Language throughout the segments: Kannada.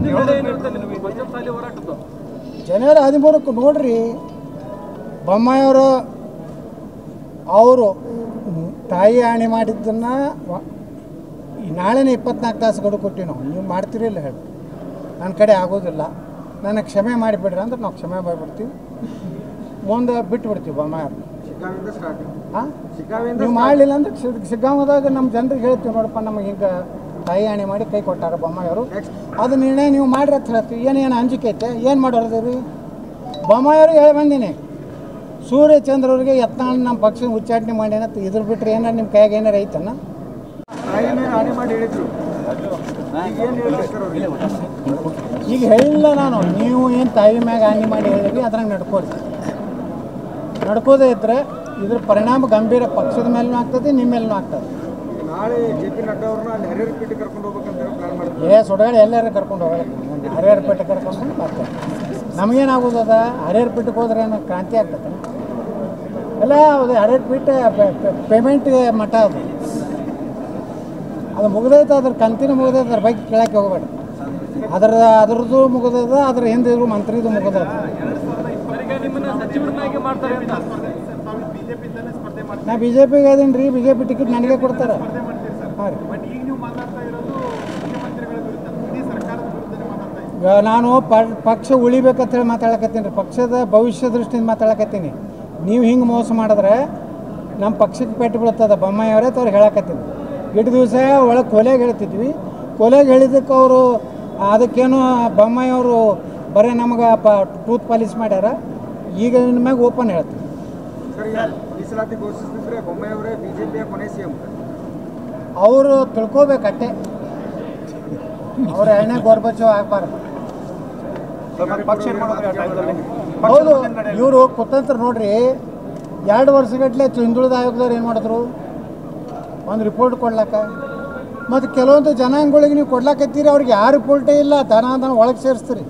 ಜನವರಿ ಹದಿಮೂರಕ್ಕೆ ನೋಡ್ರಿ ಬೊಮ್ಮಾಯಿಯವರು ಅವರು ತಾಯಿ ಆಣೆ ಮಾಡಿದ್ದನ್ನು ನಾಳೆನೇ ಇಪ್ಪತ್ನಾಲ್ಕು ತಾಸು ಗಡುವು ಕೊಟ್ಟಿವಿ ನಾವು ನೀವು ಮಾಡ್ತೀರಿಲ್ಲ ಹೇಳಿ ನನ್ನ ಕಡೆ ಆಗೋದಿಲ್ಲ ನನಗೆ ಕ್ಷಮೆ ಮಾಡಿಬಿಡ್ರಿ ಅಂದ್ರೆ ನಾವು ಕ್ಷಮೆ ಮಾಡಿಬಿಡ್ತೀವಿ ಮುಂದೆ ಬಿಟ್ಬಿಡ್ತೀವಿ ಬೊಮ್ಮಾಯಿಯವ್ರು ಶಿಕಾವಿಂದ ಸ್ಟಾರ್ಟ್ ಹಾಂ ಶಿಕಾವಿಂದ ನೀವು ಮಾಡಲಿಲ್ಲ ಅಂದ್ರೆ ಶಿ- ಶಿಗ್ಗಾಂವದಾಗ ನಮ್ಮ ಜನರಿಗೆ ಹೇಳ್ತೀವಿ ನೋಡಪ್ಪ ನಮಗೆ ಹಿಂಗೆ ತಾಯಿ ಆಣೆ ಮಾಡಿ ಕೈ ಕೊಟ್ಟಾರ ಬೊಮ್ಮಾಯಿಯವರು ನೆಕ್ಸ್ಟ್ ಅದು ನಿರ್ಣಯ ನೀವು ಮಾಡ್ರಿ ಅಂತ ಹೇಳ್ತೀವಿ ಏನೇನು ಅಂಜಿಕೆ ಐತೆ ಏನು ಮಾಡೋದು ರೀ ಬೊಮ್ಮಾಯಿಯವ್ರಿಗೆ ಹೇಳಿ ಬಂದೀನಿ ಸೂರ್ಯಚಂದ್ರವ್ರಿಗೆ ಯತ್ನಾಳ್ ನಮ್ಮ ಪಕ್ಷ ಉಚ್ಚಾಟನೆ ಮಾಡ್ಯಾನ ಇದ್ರ ಬಿಟ್ರೆ ಏನಾರು ನಿಮ್ಮ ಕೈಯಾಗ ಏನಾರು ಐತನ ತಾಯಿ ಮೇಲೆ ಹಾನಿ ಮಾಡಿ ಹೇಳಿದ್ರು ಈಗ ಏನು ಹೇಳಿದ್ರು ಸರ್ ಅವ್ರಿಗೆ? ಈಗ ಹೇಳಿಲ್ಲ ನಾನು ನೀವು ಏನು ತಾಯಿ ಮ್ಯಾಗ ಹಾನಿ ಮಾಡಿ ಹೇಳಿರಿ ಅದ್ರಾಗ ನಡ್ಕೋರಿ ನಡ್ಕೋದೇ ಇದ್ರೆ ಇದ್ರ ಪರಿಣಾಮ ಗಂಭೀರ ಪಕ್ಷದ ಮೇಲೂ ಆಗ್ತದೆ ನಿಮ್ಮ ಮೇಲೂ ಆಗ್ತದೆ ನಾಳೆ ಜೆ ಪಿ ನಡ್ಡಾ ಅವ್ರನ್ನ ಅಲ್ಲಿ ಹರಿಹರ ಪೇಟೆ ಕರ್ಕೊಂಡು ಹೋಗ್ಬೇಕಂತ ಪ್ಲಾನ್ ಮಾಡಿದ್ರು ಏ ಸುಡಗಾಡಿ ಎಲ್ಲರೂ ಕರ್ಕೊಂಡು ಹೋಗಲ್ಲ ಹರಿಹರ ಪೇಟೆ ಕರ್ಕೊಂಡು ಬರ್ತಾರೆ ನಮಗೇನಾಗೋದು ಅದ ಹರಿಹರ ಪೇಟೆಗೆ ಹೋದ್ರೆ ಏನೋ ಕ್ರಾಂತಿ ಆಗ್ತದೆ ಎಲ್ಲ ಅದು ಹರಿಹರ ಪೇಟೆ ಪೇಮೆಂಟ್ ಮಠ ಅದು ಅದು ಮುಗಿದೈತೆ ಅದ್ರ ಕಂತಿನ ಮುಗಿದೈತೆ ಅದ್ರ ಬಗ್ಗೆ ಕೇಳಕ್ಕೆ ಹೋಗಬೇಡ ಅದ್ರ ಅದ್ರದ್ದು ಮುಗಿದದ ಅದ್ರ ಹಿಂದೆ ಇರೋ ಮಂತ್ರಿದು ಮುಗಿದದ ನಾ ಬಿ ಜೆ ಪಿಗೆ ಅದೀನಿ ರೀ ಬಿ ಜೆ ಪಿ ಟಿಕೆಟ್ ನನಗೆ ಕೊಡ್ತಾರೆ ಹಾಂ ರೀ ಈಗ ನಾನು ಪ- ಪಕ್ಷ ಉಳಿಬೇಕಂತ ಹೇಳಿ ಮಾತಾಡಕತ್ತೀನಿ ರೀ ಪಕ್ಷದ ಭವಿಷ್ಯ ದೃಷ್ಟಿಯಿಂದ ಮಾತಾಡಕತ್ತೀನಿ ನೀವು ಹಿಂಗೆ ಮೋಸ ಮಾಡಿದ್ರೆ ನಮ್ಮ ಪಕ್ಷಕ್ಕೆ ಪೆಟ್ಟು ಬೀಳ್ತದೆ ಬೊಮ್ಮಾಯಿ ಅವರೇ ಅವ್ರು ಹೇಳಕತ್ತೀನಿ ಇಟ್ಟು ದಿವಸ ಒಳಗೆ ಕೊಲೆಗೆ ಹೇಳ್ತಿದ್ವಿ ಕೊಲೆಗೆ ಹೇಳಿದ್ದಕ್ಕೆ ಅವರು ಅದಕ್ಕೇನು ಬೊಮ್ಮಾಯಿ ಅವರು ಬರೀ ನಮಗೆ ಪ ಟೂತ್ ಪಾಲಿಸ್ ಮಾಡ್ಯಾರ ಈಗ ಇನ್ನು ಮ್ಯಾಗ ಓಪನ್ ಹೇಳ್ತೀನಿ ಸರ್ ಈಗ ಮೀಸಲಾತಿ ಘೋಷಿಸಿದ್ರೆ ಬೊಮ್ಮಾಯಿ ಅವರೇ ಬಿಜೆಪಿಯ ಕೊನೆ ಸಿಎಂ ಅವರು ತಿಳ್ಕೊಬೇಕಟ್ಟೆ ಅವ್ರ ಎಣ್ಣೆ ಗೋರ್ಬಚ್ಚವ್ ಆಗಬಾರ್ದು ಪಕ್ಷ ಏನು ಮಾಡೋದು ಹೌದು ಇವರು ಕುತಂತ್ರ ನೋಡ್ರಿ ಎರಡು ವರ್ಷಗಟ್ಟಲೆ ಹಿಂದುಳಿದ ಆಯೋಗದವ್ರು ಏನು ಮಾಡಿದ್ರು ಒಂದು ರಿಪೋರ್ಟ್ ಕೊಡ್ಲಾಕ ಮತ್ತು ಕೆಲವೊಂದು ಜನಾಂಗಗಳಿಗೆ ನೀವು ಕೊಡ್ಲಾಕತ್ತೀರಿ ಅವ್ರಿಗೆ ಯಾವ ರಿಪೋರ್ಟೇ ಇಲ್ಲ ದನ ದನ ಒಳಗೆ ಸೇರಿಸ್ತೀರಿ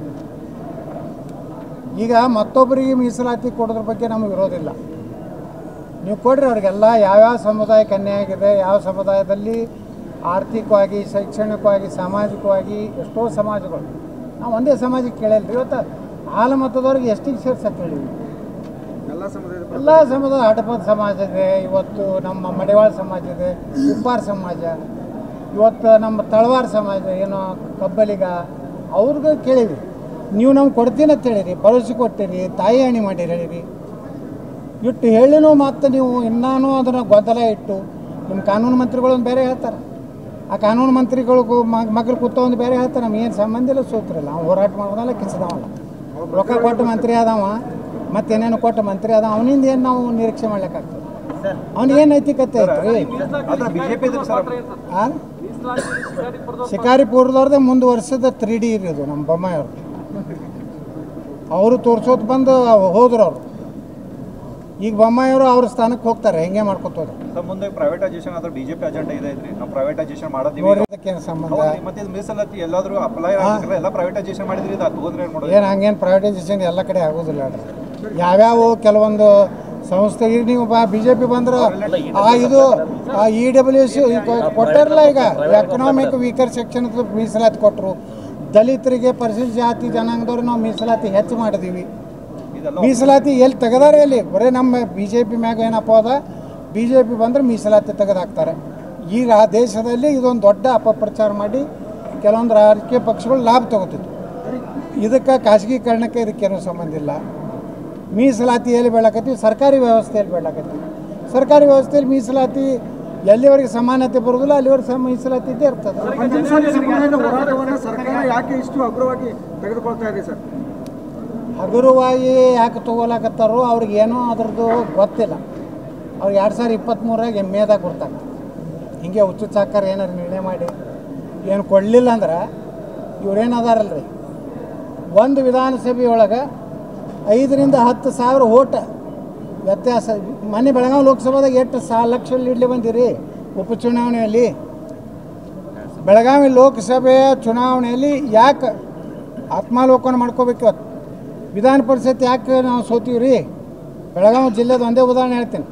ಈಗ ಮತ್ತೊಬ್ಬರಿಗೆ ಮೀಸಲಾತಿ ಕೊಡೋದ್ರ ಬಗ್ಗೆ ನಮಗೆ ಇರೋದಿಲ್ಲ ನೀವು ಕೊಡ್ರಿ ಅವ್ರಿಗೆಲ್ಲ ಯಾವ್ಯಾವ ಸಮುದಾಯಕ್ಕೆ ಅನ್ಯಾಯ ಆಗಿದೆ ಯಾವ ಸಮುದಾಯದಲ್ಲಿ ಆರ್ಥಿಕವಾಗಿ ಶೈಕ್ಷಣಿಕವಾಗಿ ಸಾಮಾಜಿಕವಾಗಿ ಎಷ್ಟೋ ಸಮಾಜಗಳು ನಾವು ಒಂದೇ ಸಮಾಜಕ್ಕೆ ಕೇಳಿಲ್ರಿ ಇವತ್ತು ಹಾಲು ಮತದವ್ರಿಗೆ ಎಷ್ಟಿಗೆ ಸೇರ್ಸಕ್ಕೆ ಹೇಳಿವಿ ಎಲ್ಲ ಸಮುದಾಯದ ಎಲ್ಲ ಸಮುದಾಯ ಹಟಪದ ಸಮಾಜ ಇದೆ ಇವತ್ತು ನಮ್ಮ ಮಡಿವಾಳ ಸಮಾಜ ಇದೆ ಉಪ್ಪಾರ ಸಮಾಜ ಇವತ್ತು ನಮ್ಮ ತಳವಾರ ಸಮಾಜ ಏನೋ ಕಬ್ಬಲಿಗ ಅವ್ರಿಗೆ ಕೇಳೀವಿ ನೀವು ನಮ್ಗೆ ಕೊಡ್ತೀನಿ ಅಂತ ಹೇಳಿರಿ ಭರವಸೆ ಕೊಟ್ಟಿರಿ ತಾಯಿ ಹಣಿ ಮಾಡಿರಿ ಹೇಳಿರಿ ಇಟ್ಟು ಹೇಳಿನೂ ಮತ್ತೆ ನೀವು ಇನ್ನೂ ಅದನ್ನು ಗೊಂದಲ ಇಟ್ಟು ನಿಮ್ಮ ಕಾನೂನು ಮಂತ್ರಿಗಳು ಒಂದು ಬೇರೆ ಹೇಳ್ತಾರೆ ಆ ಕಾನೂನು ಮಂತ್ರಿಗಳು ಮಗಲು ಕೂತ ಒಂದು ಬೇರೆ ಹೇಳ್ತಾರೆ ನಮ್ಗೆ ಏನು ಸಂಬಂಧ ಇಲ್ಲ ಸೂತ್ರಲ್ಲ ಅವ್ನು ಹೋರಾಟ ಮಾಡೋದಲ್ಲ ಕಿಸದವಲ್ಲ ರೊಕ್ಕ ಕೊಟ್ಟು ಮಂತ್ರಿ ಆದವ ಮತ್ತೇನೇನು ಕೊಟ್ಟು ಮಂತ್ರಿ ಆದ ಅವನಿಂದ ಏನು ನಾವು ನಿರೀಕ್ಷೆ ಮಾಡ್ಲಿಕ್ಕಾಗ್ತದೆ ಅವ್ನಿಗೆ ಏನು ನೈತಿಕತೆ ಐತ್ರಿ ಬಿಜೆಪಿ ಆ? ಶಿಕಾರಿಪುರದವ್ರದ್ದೇ ಮುಂದುವರ್ಸಿದ ತ್ರೀ ಡಿ ಇರೋದು ನಮ್ಮ ಬೊಮ್ಮಾಯಿಯವ್ರು ಅವರು ತೋರ್ಸೋದು ಬಂದು ಹೋದ್ರು ಅವರು ಈಗ ಬೊಮ್ಮಾಯಿಯವರು ಅವ್ರ ಸ್ಥಾನಕ್ಕೆ ಹೋಗ್ತಾರೆ ಹೆಂಗೆ ಮಾಡ್ಕೊತೋದು ಸರ್ ಮುಂದೆ ಪ್ರೈವೇಟೈಸೇಷನ್ ಆದ್ರೆ ಬಿಜೆಪಿ ಅಜೆಂಡಾ ಇದೆ ಐತ್ರಿ ನಾವು ಪ್ರೈವೇಟೈಸೇಷನ್ ಮಾಡೋದಿವಿ ನೋಡ್ರಿ ಅದಕ್ಕೇನು ಸಂಬಂಧ ಹೌದ್ರಿ, ಮತ್ತೆ ಇದು ಮೀಸಲಾತಿ ಎಲ್ಲಾದ್ರೂ ಅಪ್ಲೈ ಆಗಿದ್ರೆ ಎಲ್ಲ ಪ್ರೈವೇಟೈಸೇಷನ್ ಮಾಡಿದ್ರಿ ಇದು ತಗೊಂಡ್ರೆ ಏನ್ ಮಾಡೋದು ಏನು ಹಂಗೇನು ಪ್ರೈವೇಟೈಸೇಷನ್ ಎಲ್ಲ ಕಡೆ ಆಗೋದಿಲ್ಲ ಅಣ್ಣ. ಯಾವ್ಯಾವ ಕೆಲವೊಂದು ಸಂಸ್ಥೆ ಈಗ ನೀವು ಬಾ ಬಿ ಜೆ ಪಿ ಬಂದ್ರೆ ಆ ಇದು ಇ ಡಬ್ಲ್ಯೂ ಎಸ್ ಕೊಟ್ಟಾರಲ್ಲ ಈಗ ಎಕನಾಮಿಕ್ ವೀಕರ್ ಸೆಕ್ಷನ್ ಮೀಸಲಾತಿ ಕೊಟ್ಟರು ದಲಿತರಿಗೆ ಪರಿಶಿಷ್ಟ ಜಾತಿ ಜನಾಂಗದವ್ರು ನಾವು ಮೀಸಲಾತಿ ಹೆಚ್ಚು ಮಾಡಿದೀವಿ ಇದೆಲ್ಲ ಮೀಸಲಾತಿ ಎಲ್ಲಿ ತೆಗೆದಾರೆ ಎಲ್ಲಿ ಬರೀ ನಮ್ಮ ಬಿ ಜೆ ಪಿ ಮ್ಯಾಗ ಏನಪ್ಪ ಅದ ಬಿ ಜೆ ಪಿ ಬಂದ್ರೆ ಮೀಸಲಾತಿ ತೆಗೆದಾಕ್ತಾರೆ ಈಗ ಆ ದೇಶದಲ್ಲಿ ಇದೊಂದು ದೊಡ್ಡ ಅಪಪ್ರಚಾರ ಮಾಡಿ ಕೆಲವೊಂದು ರಾಜಕೀಯ ಪಕ್ಷಗಳು ಲಾಭ ತಗೋತಿತ್ತು ಇದಕ್ಕೆ ಖಾಸಗೀಕರಣಕ್ಕೆ ಇದಕ್ಕೇನು ಸಂಬಂಧ ಇಲ್ಲ ಮೀಸಲಾತಿ ಎಲ್ಲಿ ಬೇಡಕತ್ತೀವಿ ಸರ್ಕಾರಿ ವ್ಯವಸ್ಥೆಯಲ್ಲಿ ಬೇಡಕತ್ತೀವಿ ಸರ್ಕಾರಿ ವ್ಯವಸ್ಥೆಯಲ್ಲಿ ಮೀಸಲಾತಿ ಎಲ್ಲಿವರೆಗೆ ಸಮಾನತೆ ಬರೋದಿಲ್ಲ ಅಲ್ಲಿವರೆಗೆ ಸಮ ಮೀಸಲಾತಿ ಇದ್ದೇ ಇರ್ತದೆ ಪಂಚಮಸಾಲಿ ಸಮುದಾಯದ ಹೋರಾಟವನ್ನು ಸರ್ಕಾರ ಯಾಕೆ ಇಷ್ಟು ಅಗ್ರವಾಗಿ ತೆಗೆದುಕೊಳ್ತಾ ಇದೆ ಸರ್ ಹಗುರವಾಗಿ ಯಾಕೆ ತೊಗೊಳಕತ್ತಾರೋ ಅವ್ರಿಗೆ ಏನೋ ಅದ್ರದ್ದು ಗೊತ್ತಿಲ್ಲ ಅವ್ರಿಗೆ ಎರಡು ಸಾವಿರ ಇಪ್ಪತ್ತ್ಮೂರಾಗ ಎಮ್ ಎದಾಗ ಗೊತ್ತಾಗ್ತದೆ ಹಿಂಗೆ ಹುಚ್ಚುಚ್ಚಾಕಾರ ಏನಾರು ನಿರ್ಣಯ ಮಾಡಿ ಏನು ಕೊಡಲಿಲ್ಲ ಅಂದ್ರೆ ಇವ್ರೇನು ಅದಾರಲ್ರಿ ಒಂದು ವಿಧಾನಸಭೆಯೊಳಗೆ ಐದರಿಂದ ಹತ್ತು ಸಾವಿರ ಓಟ ವ್ಯತ್ಯಾಸ ಮೊನ್ನೆ ಬೆಳಗಾವಿ ಲೋಕಸಭಾದಾಗ ಎಷ್ಟು ಸಾ ಲಕ್ಷ ಲೀಡ್ಲಿ ಬಂದಿರಿ ಉಪಚುನಾವಣೆಯಲ್ಲಿ ಬೆಳಗಾವಿ ಲೋಕಸಭೆಯ ಚುನಾವಣೆಯಲ್ಲಿ ಯಾಕೆ ಆತ್ಮಾವಲೋಕನ ಮಾಡ್ಕೋಬೇಕು ಇವತ್ತು ವಿಧಾನ ಪರಿಷತ್ ಯಾಕೆ ನಾವು ಸೋತೀವಿ ರೀ ಬೆಳಗಾವಿ ಜಿಲ್ಲೆದು ಒಂದೇ ಉದಾಹರಣೆ ಹೇಳ್ತೀನಿ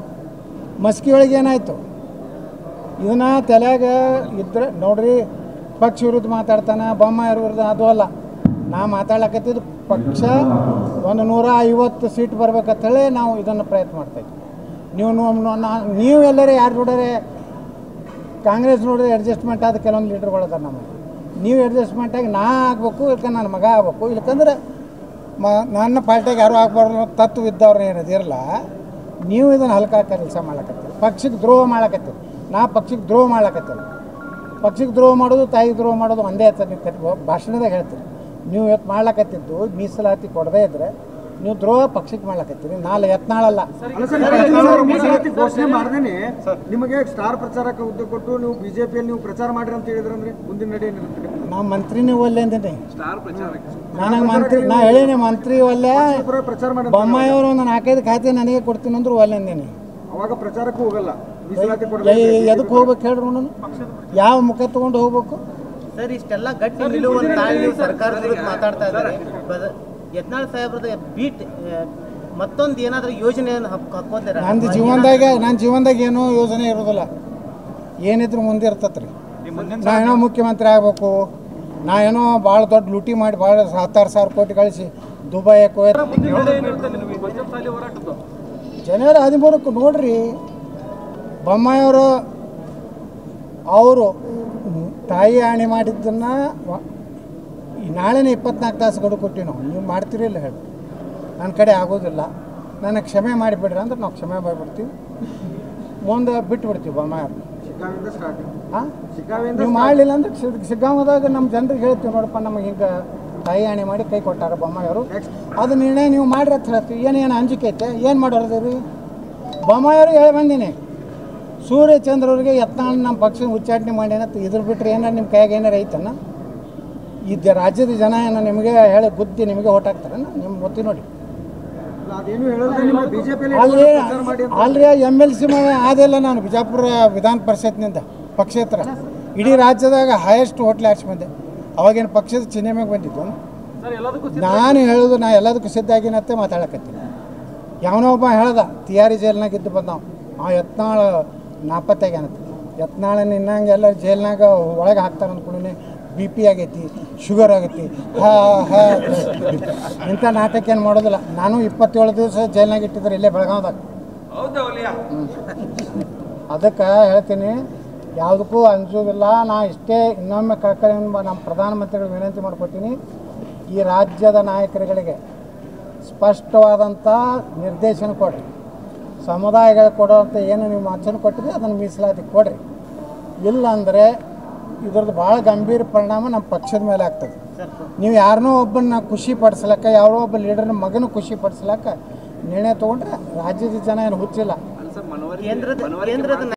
ಮಸ್ಕಿ ಒಳಗೆ ಏನಾಯಿತು ಇದನ್ನ ತಲೆಯಾಗ ಇದ್ರೆ ನೋಡ್ರಿ ಪಕ್ಷ ವಿರುದ್ಧ ಮಾತಾಡ್ತಾನೆ ಬೊಮ್ಮಾಯಿ ವಿರುದ್ಧ ಅದು ಅಲ್ಲ ನಾ ಮಾತಾಡ್ಲಕತ್ತಿದ್ದು ಪಕ್ಷ ಒಂದು ನೂರ ಐವತ್ತು ಸೀಟ್ ಬರ್ಬೇಕಂತೇಳಿ ನಾವು ಇದನ್ನು ಪ್ರಯತ್ನ ಮಾಡ್ತಾಯಿದ್ವಿ ನೀವು ನೋ- ನಾ- ನೀವು ಎಲ್ಲರೇ ಯಾರು ನೋಡರೆ ಕಾಂಗ್ರೆಸ್ ನೋಡಿದ್ರೆ ಅಡ್ಜಸ್ಟ್ಮೆಂಟ್ ಆದ ಕೆಲವೊಂದು ಲೀಡರ್ಗಳು ಅದಾರ ನಮಗೆ ನೀವು ಅಡ್ಜಸ್ಟ್ಮೆಂಟ್ ಆಗಿ ನಾ ಆಗಬೇಕು ಇಲ್ಕ ನನ್ನ ಮಗ ಆಗ್ಬೇಕು ಇಲ್ಕಂದ್ರೆ ಮ ನನ್ನ ಪಾರ್ಟಿಗೆ ಯಾರು ಆಗ್ಬಾರ್ದು ಅನ್ನೋ ತತ್ವ ಇದ್ದವ್ರು ಏನದಿರಲ್ಲ ನೀವು ಇದನ್ನು ಹಲ್ಕ ಕೆಲಸ ಮಾಡ್ಲಕತ್ತೀರಿ ಪಕ್ಷಕ್ಕೆ ದ್ರೋಹ ಮಾಡ್ಲಕತ್ತೀರಿ ನಾ ಪಕ್ಷಕ್ಕೆ ದ್ರೋಹ ಮಾಡ್ಲಕತ್ತಿಲ್ಲ ಪಕ್ಷಕ್ಕೆ ದ್ರೋಹ ಮಾಡೋದು ತಾಯಿಗೆ ದ್ರೋಹ ಮಾಡೋದು ಒಂದೇ ಅಂತ ನೀವು ಕತ್ ಭಾಷಣದಾಗ ಹೇಳ್ತೀರಿ ನೀವು ಇವತ್ತು ಮಾಡ್ಲಕತ್ತಿದ್ದು ಮೀಸಲಾತಿ ಕೊಡದೇ ಇದ್ರೆ ನೀವು ದ್ರೋಹ ಪಕ್ಷಕ್ಕೆ ಮಾಡ್ಲಕತ್ತೀರಿ ನಾಳೆ ಯತ್ನಾಳಲ್ಲ ಅಲ್ಲ ಸರ್ ಇಪ್ಪತ್ತೈದು ಸಾವಿರ ಮೀಸಲಾತಿ ಘೋಷಣೆ ಮಾಡ್ದೇನೆ ನಿಮಗೆ ಸ್ಟಾರ್ ಪ್ರಚಾರಕ್ಕೆ ಹುದ್ದೆ ಕೊಟ್ಟು ನೀವು ಬಿಜೆಪಿಯಲ್ಲಿ ನೀವು ಪ್ರಚಾರ ಮಾಡ್ರಿ ಅಂತ ಹೇಳಿದ್ರಂದ್ರೆ ಮುಂದಿನ ನಡೆ ಏನಿರುತ್ತೆ ನಾವು ಮಂತ್ರಿನೇ ಒಲ್ಲೆ ಅಂತೀನಿ ನನಗೆ ಮಂತ್ರಿ ನಾ ಹೇಳೀನಿ ಮಂತ್ರಿ ಒಲ್ಲೆ ಪುರ ಪ್ರಚಾರ ಮಾಡಿ ಬೊಮ್ಮಾಯಿಯವರು ಒಂದು ನಾಲ್ಕೈದು ಖಾತೆ ನನಗೆ ಕೊಡ್ತೀನಿ ಅಂದ್ರು ಒಲ್ಲೆ ಅಂದೀನಿ ಅವಾಗ ಪ್ರಚಾರಕ್ಕೂ ಹೋಗಲ್ಲ ಮೀಸಲಾತಿ ಕೊಡಬೇಕು ಎದಕ್ಕೆ ಹೋಗ್ಬೇಕು ಹೇಳ್ರಿ ನೋಡೋಣ ಯಾವ ಮುಖ ತಗೊಂಡು ಹೋಗ್ಬೇಕು ಸರ್ ಇಷ್ಟೆಲ್ಲ ಗಟ್ಟಿ ನಿಲುವನ್ನು ತಾಳಿ ನೀವು ಸರ್ಕಾರದ ವಿರುದ್ಧ ಮಾತಾಡ್ತಾ ಇದ್ದಾರೆ ಬದ- ಯತ್ನಾಳ್ ಸಾಹೇಬ್ರದ ಬೀಟ್ ಮತ್ತೊಂದು ಏನಾದರೂ ಯೋಜನೆಯನ್ನು ಹಕ್ ಹಾಕೋತೀರ ನಂದು ಜೀವನದಾಗ ನನ್ನ ಜೀವನದಾಗ ಏನೂ ಯೋಜನೆ ಇರೋದಿಲ್ಲ ಏನಿದ್ರು ಮುಂದೆ ಇರ್ತತ್ರಿ ನಿಮ್ಮ ಮುಂದಿನ ನಾ ಏನೋ ಮುಖ್ಯಮಂತ್ರಿ ಆಗಬೇಕು ನಾ ಏನೋ ಭಾಳ ದೊಡ್ಡ ಲೂಟಿ ಮಾಡಿ ಭಾಳ ಹತ್ತಾರು ಸಾವಿರ ಕೋಟಿ ಕಳಿಸಿ ದುಬೈ ಕುವೈತ್ ಜನವರಿ ಹದಿಮೂರಕ್ಕೆ ನೋಡ್ರಿ ಬೊಮ್ಮಾಯಿಯವರು ಅವರು ತಾಯಿ ಆಣೆ ಮಾಡಿದ್ದನ್ನು ಈ ನಾಳೆನೇ ಇಪ್ಪತ್ನಾಲ್ಕು ತಾಸು ಗಡು ಕೊಟ್ಟಿವಿ ನಾವು ನೀವು ಮಾಡ್ತೀರಿ ಇಲ್ಲ ಹೇಳಿ ನನ್ನ ಕಡೆ ಆಗೋದಿಲ್ಲ ನನಗೆ ಕ್ಷಮೆ ಮಾಡಿಬಿಡ್ರಿ ಅಂದ್ರೆ ನಾವು ಕ್ಷಮೆ ಮಾಡಿಬಿಡ್ತೀವಿ ಮುಂದೆ ಬಿಟ್ಟು ಬಿಡ್ತೀವಿ ಬೊಮ್ಮಾಯವ್ರು ಶಿಗ್ಗಾವಿಂದ ಸ್ಟಾರ್ಟ್ ಹಾಂ ಶಿಗ್ಗಾವಿಂದ ನೀವು ಮಾಡಲಿಲ್ಲ ಅಂದ್ರೆ ಸಿಗ್ ಸಿಗ್ಗಾಂವದಾಗ ನಮ್ಮ ಜನರಿಗೆ ಹೇಳ್ತೀವಿ ನೋಡಪ್ಪ ನಮಗೆ ಹಿಂಗೆ ತಾಯಿ ಆಣೆ ಮಾಡಿ ಕೈ ಕೊಟ್ಟಾರ ಬೊಮ್ಮಾಯಿಯವರು ಅದು ನಿರ್ಣಯ ನೀವು ಮಾಡ್ರಿ ಅಂತ ಹೇಳ್ತೀವಿ ಏನೇನು ಅಂಜಿಕೆ ಐತೆ ಏನು ಮಾಡೋದು ರೀ ಬೊಮ್ಮಾಯಿಯವ್ರಿಗೆ ಹೇಳಿ ಬಂದೀನಿ ಸೂರ್ಯಚಂದ್ರವ್ರಿಗೆ ಯತ್ನಾಳ್ ನಮ್ಮ ಪಕ್ಷದ ಉಚ್ಚಾಟನೆ ಮಾಡಿ ಅಂತ ಇದ್ರ ಬಿಟ್ರೆ ಏನಾರು ನಿಮ್ಮ ಕೈಯಾಗ ಏನಾರು ಐತನ ಇದು ರಾಜ್ಯದ ಜನ ಏನೋ ನಿಮಗೆ ಹೇಳಿ ಬುದ್ಧಿ ನಿಮಗೆ ಹೊಟ್ಟಾಗ್ತಾರೆ ನಿಮ್ಗೆ ಗೊತ್ತಿ ನೋಡಿ ಅಲ್ಲ, ಅದೇನು ಹೇಳಿದ್ರೆ ನಿಮ್ಮ ಬಿಜೆಪಿಯಲ್ಲಿ ಅಲ್ಲಿ ಪ್ರಚಾರ ಮಾಡಿ ಅಂತ ಅಲ್ಲಿ ಎಮ್ ಎಲ್ ಸಿ ಆದಿಲ್ಲ ನಾನು ಬಿಜಾಪುರ ವಿಧಾನ ಪರಿಷತ್ನಿಂದ ಪಕ್ಷೇತರ ಇಡೀ ರಾಜ್ಯದಾಗ ಹೈಯೆಸ್ಟ್ ಹೋಟ್ಲ್ ಆರ್ಸಿ ಬಂದೆ ಅವಾಗೇನು ಪಕ್ಷದ ಚಿಹ್ನೆ ಮ್ಯಾಗ ಬಂದಿದ್ದು ನಾನು ಹೇಳೋದು ನಾ ಎಲ್ಲದಕ್ಕೂ ಸಿದ್ಧ ಆಗಿನತ್ತೆ ಮಾತಾಡಕತ್ತೀನಿ ಯಾವನೋ ಒಬ್ಬ ಹೇಳ್ದ ತಿಯಾರಿ ಜೈಲ್ನಾಗ ಇದ್ದು ಬಂದವ ಆ ಯತ್ನಾಳ ನಾಪತ್ತಾಗ್ಯಾನತ್ತ ಯತ್ನಾಳ ನಿನ್ನಂಗೆ ಎಲ್ಲ ಜೈಲ್ನಾಗ ಒಳಗೆ ಹಾಕ್ತಾರೆ ಅಂದ್ಕೊಂಡು ಬಿ ಪಿ ಆಗೈತಿ ಶುಗರ್ ಆಗೈತಿ ಹಾ ಹಾ ಇಂಥ ನಾಟಕ ಏನು ಮಾಡೋದಿಲ್ಲ ನಾನು ಇಪ್ಪತ್ತೇಳು ದಿವಸ ಜೈಲ್ನಾಗ ಇಟ್ಟಿದ್ರೆ ಇಲ್ಲೇ ಬೆಳಗಾವ್ದಾಗ ಅದಕ್ಕೆ ಹೇಳ್ತೀನಿ ಯಾವುದಕ್ಕೂ ಅಂಜೋದಿಲ್ಲ ನಾ ಇಷ್ಟೇ ಇನ್ನೊಮ್ಮೆ ಕಳ್ಕಳಿ ನಮ್ಮ ಪ್ರಧಾನಮಂತ್ರಿಗಳು ವಿನಂತಿ ಮಾಡ್ಕೊತೀನಿ ಈ ರಾಜ್ಯದ ನಾಯಕರುಗಳಿಗೆ ಸ್ಪಷ್ಟವಾದಂಥ ನಿರ್ದೇಶನ ಕೊಡ್ರಿ ಸಮುದಾಯಗಳು ಕೊಡುವಂಥ ಏನು ನೀವು ಮಾಚನೆ ಕೊಟ್ಟಿರಿ ಅದನ್ನು ಮೀಸಲಾತಿ ಕೊಡ್ರಿ ಇಲ್ಲ ಅಂದರೆ ಇದ್ರದ್ದು ಭಾಳ ಗಂಭೀರ ಪರಿಣಾಮ ನಮ್ಮ ಪಕ್ಷದ ಮೇಲೆ ಆಗ್ತದೆ ನೀವು ಯಾರನ್ನೋ ಒಬ್ಬನ್ನ ಖುಷಿ ಪಡಿಸ್ಲಕ್ಕ ಯಾರೋ ಒಬ್ಬ ಲೀಡರ್ನ ಮಗನ ಖುಷಿ ಪಡಿಸ್ಲಕ್ಕ ನಿರ್ಣಯ ತೊಗೊಂಡ್ರೆ ರಾಜ್ಯದ ಜನ ಏನು ಹುಚ್ಚಿಲ್ಲ ಕೇಂದ್ರದ ಕೇಂದ್ರದ